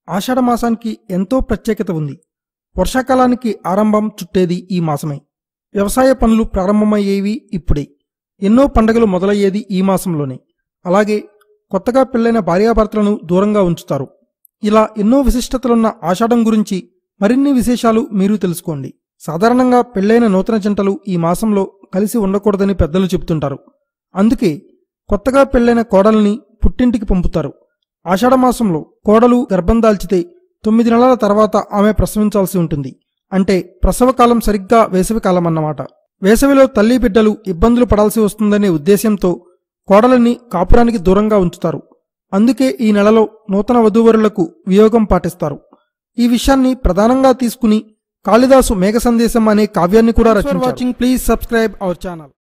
ఆషాఢ మాసానికి ఎంతో ప్రత్యేకత ఉంది వర్షాకాలానికి ఆరంభం చుట్టేది ఈ మాసమే వ్యవసాయ పనులు ప్రారంభమయ్యేవి ఇప్పుడే ఎన్నో పండగలు మొదలయ్యేది ఈ మాసంలోనే అలాగే కొత్తగా పెళ్లైన భార్యాభర్తలను దూరంగా ఉంచుతారు ఇలా ఎన్నో విశిష్టతలున్న ఆషాఢం గురించి మరిన్ని విశేషాలు మీరు తెలుసుకోండి సాధారణంగా పెళ్లైన నూతన జంటలు ఈ మాసంలో కలిసి ఉండకూడదని పెద్దలు చెబుతుంటారు అందుకే కొత్తగా పెళ్లైన కోడల్ని పుట్టింటికి పంపుతారు ఆషాఢమాసంలో కోడలు గర్భం దాల్చితే తొమ్మిది నెలల తర్వాత ఆమె ప్రసవించాల్సి ఉంటుంది అంటే ప్రసవకాలం సరిగ్గా వేసవికాలం అన్నమాట వేసవిలో తల్లి బిడ్డలు ఇబ్బందులు పడాల్సి వస్తుందనే ఉద్దేశ్యంతో కోడలిని కాపురానికి దూరంగా ఉంచుతారు అందుకే ఈ నెలలో నూతన వధూవరులకు వియోగం పాటిస్తారు ఈ విషయాన్ని ప్రధానంగా తీసుకుని కాళిదాసు మేఘ సందేశం అనే కావ్యాన్ని కూడా రచించారు watching please subscribe our channel